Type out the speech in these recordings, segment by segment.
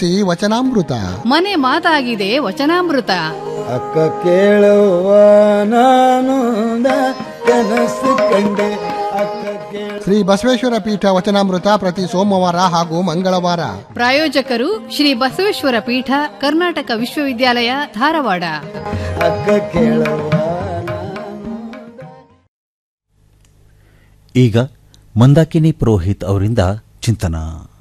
ಆಲಿಸಿ ವಚನಾಮೃತ ಮನೆ ಮಾತಾಗಿದೆ ವಚನಾಮೃತ ಅಕ್ಕ ಕೇಳುವ ನಾನು ಕನಸು ಕಂಡೆ ಅಕ್ಕ ಕೇಳ ಶ್ರೀ ಬಸವೇಶ್ವರ ಪೀಠ ವಚನಾಮೃತ ಪ್ರತಿ ಸೋಮವಾರ ಹಾಗೂ ಮಂಗಳವಾರ ಪ್ರಾಯೋಜಕರು ಶ್ರೀ ಬಸವೇಶ್ವರ ಪೀಠ ಕರ್ನಾಟಕ ವಿಶ್ವವಿದ್ಯಾಲಯ ಧಾರವಾಡ ಅಕ್ಕ ಕೇಳುವ ಈಗ ಮಂದಾಕಿನಿ ಪುರೋಹಿತ್ ಅವರಿಂದ ಚಿಂತನ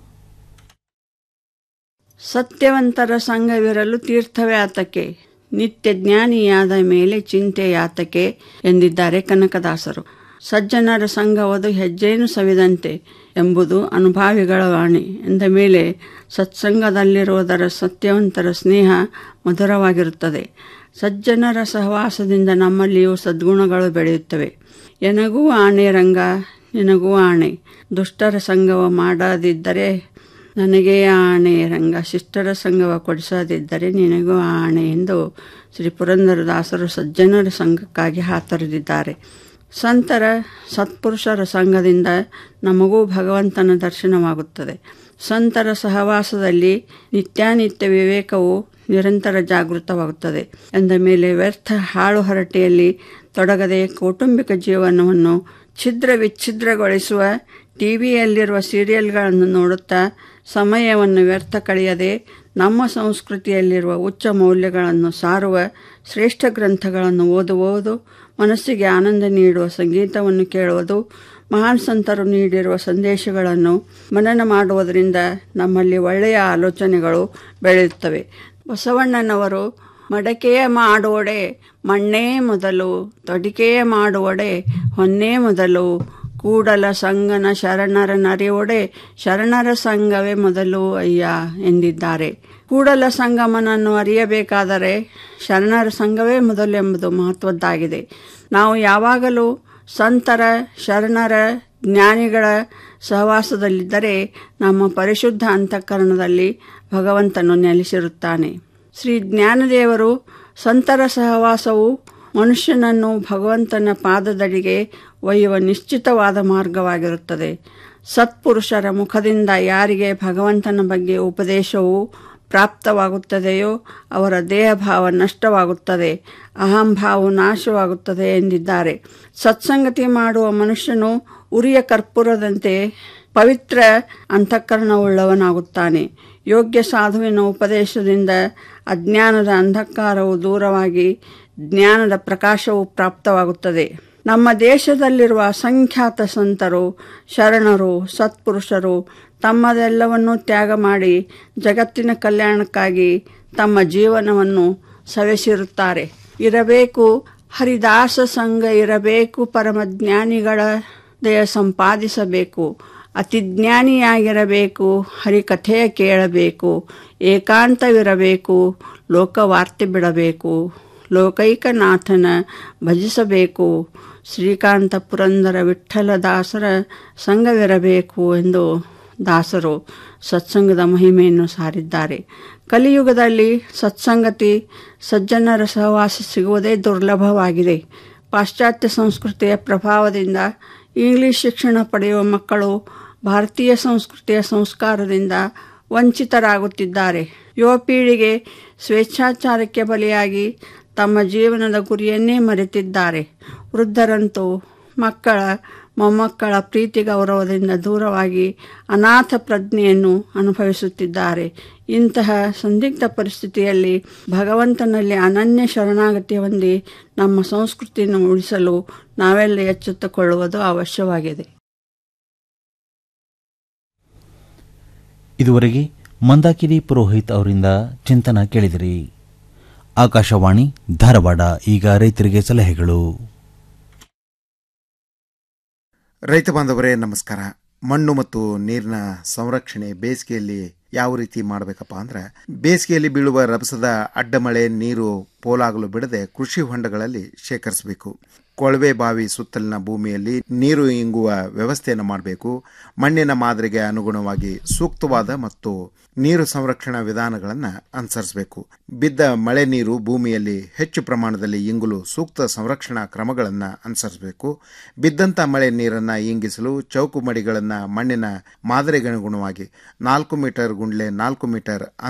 ಸತ್ಯವಂತರ ಸಂಘವಿರಲು ತೀರ್ಥವೇ ಆತಕ್ಕೆ ನಿತ್ಯ ಜ್ಞಾನಿಯಾದ ಮೇಲೆ ಚಿಂತೆ ಯಾತಕೆ ಎಂದಿದ್ದಾರೆ ಕನಕದಾಸರು ಸಜ್ಜನರ ಸಂಘವದು ಹೆಜ್ಜೇನು ಸವಿದಂತೆ ಎಂಬುದು ಅನುಭಾವಿಗಳ ವಾಣಿ ಎಂದ ಮೇಲೆ ಸತ್ಸಂಗದಲ್ಲಿರುವುದರ ಸತ್ಯವಂತರ ಸ್ನೇಹ ಮಧುರವಾಗಿರುತ್ತದೆ ಸಜ್ಜನರ ಸಹವಾಸದಿಂದ ನಮ್ಮಲ್ಲಿಯೂ ಸದ್ಗುಣಗಳು ಬೆಳೆಯುತ್ತವೆ ಎನಗೂ ಆಣೆ ರಂಗ ನಿನಗೂ ಆಣೆ ದುಷ್ಟರ ಸಂಗವ ಮಾಡದಿದ್ದರೆ ನನಗೇ ಆಣೆ ರಂಗ ಶಿಷ್ಟರ ಸಂಗವ ಕೊಡಿಸದಿದ್ದರೆ ನಿನಗೂ ಆಣೆ ಎಂದು ಶ್ರೀ ಪುರಂದರದಾಸರು ಸಜ್ಜನರ ಸಂಘಕ್ಕಾಗಿ ಹಾತೊರೆದಿದ್ದಾರೆ ಸಂತರ ಸತ್ಪುರುಷರ ಸಂಘದಿಂದ ನಮಗೂ ಭಗವಂತನ ದರ್ಶನವಾಗುತ್ತದೆ ಸಂತರ ಸಹವಾಸದಲ್ಲಿ ನಿತ್ಯಾನಿತ್ಯ ವಿವೇಕವು ನಿರಂತರ ಜಾಗೃತವಾಗುತ್ತದೆ ಎಂದ ಮೇಲೆ ವ್ಯರ್ಥ ಹಾಳು ಹರಟೆಯಲ್ಲಿ ತೊಡಗದೆ ಕೌಟುಂಬಿಕ ಜೀವನವನ್ನು ಛಿದ್ರ ವಿಚ್ಛಿದ್ರಗೊಳಿಸುವ ಟಿವಿಯಲ್ಲಿರುವ ಸೀರಿಯಲ್ಗಳನ್ನು ನೋಡುತ್ತಾ ಸಮಯವನ್ನು ವ್ಯರ್ಥ ಕಳೆಯದೆ ನಮ್ಮ ಸಂಸ್ಕೃತಿಯಲ್ಲಿರುವ ಉಚ್ಚ ಮೌಲ್ಯಗಳನ್ನು ಸಾರುವ ಶ್ರೇಷ್ಠ ಗ್ರಂಥಗಳನ್ನು ಓದುವುದು ಮನಸ್ಸಿಗೆ ಆನಂದ ನೀಡುವ ಸಂಗೀತವನ್ನು ಕೇಳುವುದು ಮಹಾನ್ ಸಂತರು ನೀಡಿರುವ ಸಂದೇಶಗಳನ್ನು ಮನನ ಮಾಡುವುದರಿಂದ ನಮ್ಮಲ್ಲಿ ಒಳ್ಳೆಯ ಆಲೋಚನೆಗಳು ಬೆಳೆಯುತ್ತವೆ ಬಸವಣ್ಣನವರು ಮಡಕೆಯ ಮಾಡುವಡೆ ಮಣ್ಣೇ ಮೊದಲು ತೊಡಿಕೆಯ ಮಾಡುವಡೆ ಹೊನ್ನೇ ಮೊದಲು ಕೂಡಲ ಸಂಗನ ಶರಣರ ನರಿಯೊಡೆ ಶರಣರ ಸಂಘವೇ ಮೊದಲು ಅಯ್ಯ ಎಂದಿದ್ದಾರೆ ಕೂಡಲ ಸಂಗಮನನ್ನು ಅರಿಯಬೇಕಾದರೆ ಶರಣರ ಸಂಘವೇ ಮೊದಲು ಎಂಬುದು ಮಹತ್ವದ್ದಾಗಿದೆ ನಾವು ಯಾವಾಗಲೂ ಸಂತರ ಶರಣರ ಜ್ಞಾನಿಗಳ ಸಹವಾಸದಲ್ಲಿದ್ದರೆ ನಮ್ಮ ಪರಿಶುದ್ಧ ಅಂತಃಕರಣದಲ್ಲಿ ಭಗವಂತನು ನೆಲೆಸಿರುತ್ತಾನೆ ಶ್ರೀ ಜ್ಞಾನದೇವರು ಸಂತರ ಸಹವಾಸವು ಮನುಷ್ಯನನ್ನು ಭಗವಂತನ ಪಾದದಡಿಗೆ ಒಯ್ಯುವ ನಿಶ್ಚಿತವಾದ ಮಾರ್ಗವಾಗಿರುತ್ತದೆ ಸತ್ಪುರುಷರ ಮುಖದಿಂದ ಯಾರಿಗೆ ಭಗವಂತನ ಬಗ್ಗೆ ಉಪದೇಶವು ಪ್ರಾಪ್ತವಾಗುತ್ತದೆಯೋ ಅವರ ದೇಹಭಾವ ನಷ್ಟವಾಗುತ್ತದೆ ಅಹಂಭಾವ ನಾಶವಾಗುತ್ತದೆ ಎಂದಿದ್ದಾರೆ ಸತ್ಸಂಗತಿ ಮಾಡುವ ಮನುಷ್ಯನು ಉರಿಯ ಕರ್ಪೂರದಂತೆ ಪವಿತ್ರ ಅಂತಃಕರಣವುಳ್ಳವನಾಗುತ್ತಾನೆ ಯೋಗ್ಯ ಸಾಧುವಿನ ಉಪದೇಶದಿಂದ ಅಜ್ಞಾನದ ಅಂಧಕಾರವು ದೂರವಾಗಿ ಜ್ಞಾನದ ಪ್ರಕಾಶವು ಪ್ರಾಪ್ತವಾಗುತ್ತದೆ ನಮ್ಮ ದೇಶದಲ್ಲಿರುವ ಅಸಂಖ್ಯಾತ ಸಂತರು ಶರಣರು ಸತ್ಪುರುಷರು ತಮ್ಮದೆಲ್ಲವನ್ನೂ ತ್ಯಾಗ ಮಾಡಿ ಜಗತ್ತಿನ ಕಲ್ಯಾಣಕ್ಕಾಗಿ ತಮ್ಮ ಜೀವನವನ್ನು ಸವೆಸಿರುತ್ತಾರೆ ಇರಬೇಕು ಹರಿದಾಸ ಸಂಘ ಇರಬೇಕು ಪರಮಜ್ಞಾನಿಗಳ ದಯ ಸಂಪಾದಿಸಬೇಕು ಅತಿಜ್ಞಾನಿಯಾಗಿರಬೇಕು ಹರಿಕಥೆಯ ಕೇಳಬೇಕು ಏಕಾಂತವಿರಬೇಕು ಲೋಕವಾರ್ತೆ ಬಿಡಬೇಕು ಲೋಕೈಕನಾಥನ ಭಜಿಸಬೇಕು ಶ್ರೀಕಾಂತ ಪುರಂದರ ವಿಠ್ಠಲ ದಾಸರ ಸಂಘವಿರಬೇಕು ಎಂದು ದಾಸರು ಸತ್ಸಂಗದ ಮಹಿಮೆಯನ್ನು ಸಾರಿದ್ದಾರೆ ಕಲಿಯುಗದಲ್ಲಿ ಸತ್ಸಂಗತಿ ಸಜ್ಜನರ ಸಹವಾಸ ಸಿಗುವುದೇ ದುರ್ಲಭವಾಗಿದೆ ಪಾಶ್ಚಾತ್ಯ ಸಂಸ್ಕೃತಿಯ ಪ್ರಭಾವದಿಂದ ಇಂಗ್ಲಿಷ್ ಶಿಕ್ಷಣ ಪಡೆಯುವ ಮಕ್ಕಳು ಭಾರತೀಯ ಸಂಸ್ಕೃತಿಯ ಸಂಸ್ಕಾರದಿಂದ ವಂಚಿತರಾಗುತ್ತಿದ್ದಾರೆ ಯುವ ಪೀಳಿಗೆ ಸ್ವೇಚ್ಛಾಚಾರಕ್ಕೆ ಬಲಿಯಾಗಿ ತಮ್ಮ ಜೀವನದ ಗುರಿಯನ್ನೇ ಮರೆತಿದ್ದಾರೆ ವೃದ್ಧರಂತೂ ಮಕ್ಕಳ ಮೊಮ್ಮಕ್ಕಳ ಪ್ರೀತಿ ಗೌರವದಿಂದ ದೂರವಾಗಿ ಅನಾಥ ಪ್ರಜ್ಞೆಯನ್ನು ಅನುಭವಿಸುತ್ತಿದ್ದಾರೆ ಇಂತಹ ಸಂದಿಗ್ಧ ಪರಿಸ್ಥಿತಿಯಲ್ಲಿ ಭಗವಂತನಲ್ಲಿ ಅನನ್ಯ ಶರಣಾಗತಿ ಹೊಂದಿ ನಮ್ಮ ಸಂಸ್ಕೃತಿಯನ್ನು ಉಳಿಸಲು ನಾವೆಲ್ಲ ಎಚ್ಚೆತ್ತುಕೊಳ್ಳುವುದು ಅವಶ್ಯವಾಗಿದೆ ಇದುವರೆಗೆ ಮಂದಾಕಿನಿ ಪುರೋಹಿತ್ ಅವರಿಂದ ಚಿಂತನ ಕೇಳಿದಿರಿ ಆಕಾಶವಾಣಿ ಧಾರವಾಡ ಈಗ ರೈತರಿಗೆ ಸಲಹೆಗಳು ರೈತ ಬಾಂಧವರೇ ನಮಸ್ಕಾರ ಮಣ್ಣು ಮತ್ತು ನೀರಿನ ಸಂರಕ್ಷಣೆ ಬೇಸಿಗೆಯಲ್ಲಿ ಯಾವ ರೀತಿ ಮಾಡಬೇಕಪ್ಪ ಅಂದ್ರೆ ಬೇಸಿಗೆಯಲ್ಲಿ ಬೀಳುವ ರಭಸದ ಅಡ್ಡಮಳೆ ನೀರು ಪೋಲಾಗಲು ಬಿಡದೆ ಕೃಷಿ ಹೊಂಡಗಳಲ್ಲಿ ಶೇಖರಿಸಬೇಕು ಕೊಳವೆ ಬಾವಿ ಸುತ್ತಲಿನ ಭೂಮಿಯಲ್ಲಿ ನೀರು ಇಂಗುವ ವ್ಯವಸ್ಥೆಯನ್ನು ಮಾಡಬೇಕು ಮಣ್ಣಿನ ಮಾದರಿಗೆ ಅನುಗುಣವಾಗಿ ಸೂಕ್ತವಾದ ಮತ್ತು ನೀರು ಸಂರಕ್ಷಣಾ ವಿಧಾನಗಳನ್ನು ಅನುಸರಿಸಬೇಕು ಬಿದ್ದ ಮಳೆ ನೀರು ಭೂಮಿಯಲ್ಲಿ ಹೆಚ್ಚು ಪ್ರಮಾಣದಲ್ಲಿ ಇಂಗಲು ಸೂಕ್ತ ಸಂರಕ್ಷಣಾ ಕ್ರಮಗಳನ್ನು ಅನುಸರಿಸಬೇಕು ಬಿದ್ದಂಥ ಮಳೆ ನೀರನ್ನು ಇಂಗಿಸಲು ಚೌಕು ಮಡಿಗಳನ್ನು ಮಣ್ಣಿನ ಮಾದರಿಗನುಗುಣವಾಗಿ ನಾಲ್ಕು ಮೀಟರ್ ಗುಂಡ್ಲೆ ನಾಲ್ಕು ಮೀಟರ್